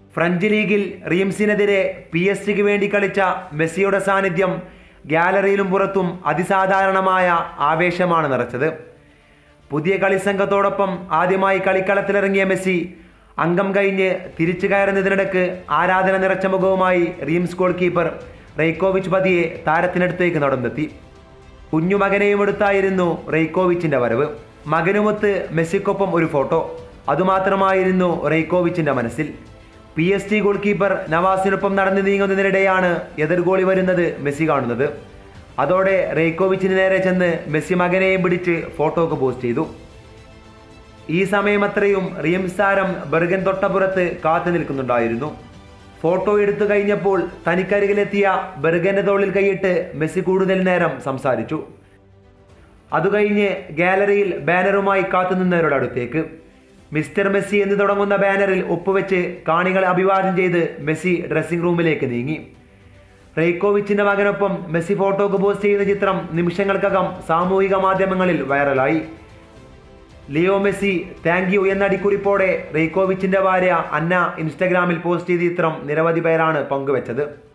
French ലീഗിൽ റീംസിനെതിരെ P S ജിക്ക് വേണ്ടി കളിച്ച മെസ്സിയുടെ സാന്നിധ്യം ഗ്യാലറിയിലും പുറത്തും അതിസാധാരണമായ ആവേശമാണ് നിറച്ചത് പുതിയ കളിസംഘത്തോടൊപ്പം ആദ്യമായി കളിക്കളത്തിലിറങ്ങിയ മെസ്സി അംഗം കഴിഞ്ഞ് തിരിച്ചു കയറുന്നതിനിടക്ക് ആരാധന നിറച്ച മുഖവുമായി റീംസ് ഗോൾ കീപ്പർ റെയ്ക്കോവിച്ച് പതിയെ താരത്തിനടുത്തേക്ക് നടന്നെത്തി കുഞ്ഞുമകനെയും എടുത്തായിരുന്നു റെയ്ക്കോവിച്ചിന്റെ വരവ് മകനുമൊത്ത് മെസ്സിക്കൊപ്പം ഒരു ഫോട്ടോ അതുമാത്രമായിരുന്നു റെയ്ക്കോവിച്ചിന്റെ മനസ്സിൽ P S T goalkeeper നവാസിനൊപ്പം നടന്നു നീങ്ങുന്നതിനിടെയാണ് എതിർ ഗോളി വരുന്നത് മെസ്സി കാണുന്നത് അതോടെ റെയ്ക്കോവിച്ചിന് നേരെ ചെന്ന് മെസ്സി മകനെയും പിടിച്ച് ഫോട്ടോക്ക് പോസ്റ്റ് ചെയ്തു ഈ സമയമത്രയും റിയംസ് താരം ബെർഗൻ തൊട്ടപ്പുറത്ത് കാത്തു നിൽക്കുന്നുണ്ടായിരുന്നു ഫോട്ടോ എടുത്തു കഴിഞ്ഞപ്പോൾ തനിക്കരികിലെത്തിയ ബെർഗന്റെ തോളിൽ കൈയിട്ട് മെസ്സി കൂടുതൽ നേരം സംസാരിച്ചു അതുകഴിഞ്ഞ് ഗാലറിയിൽ ബാനറുമായി കാത്തുനിന്നവരുടെ അടുത്തേക്ക് മിസ്റ്റർ മെസ്സി എന്ന് തുടങ്ങുന്ന ബാനറിൽ ഒപ്പുവെച്ച് കാണികളെ അഭിവാദ്യം ചെയ്ത് മെസ്സി ഡ്രസ്സിംഗ് റൂമിലേക്ക് നീങ്ങി റെയ്ക്കോവിച്ചിന്റെ മകനൊപ്പം മെസ്സി ഫോട്ടോക്ക് പോസ്റ്റ് ചെയ്യുന്ന ചിത്രം നിമിഷങ്ങൾക്കകം സാമൂഹിക മാധ്യമങ്ങളിൽ വൈറലായി ലിയോ മെസ്സി താങ്ക് യു എന്ന അടിക്കുറിപ്പോടെ റെയ്ക്കോവിച്ചിന്റെ ഭാര്യ അന്ന ഇൻസ്റ്റഗ്രാമിൽ പോസ്റ്റ് ചെയ്ത ചിത്രം നിരവധി പേരാണ് പങ്കുവച്ചത്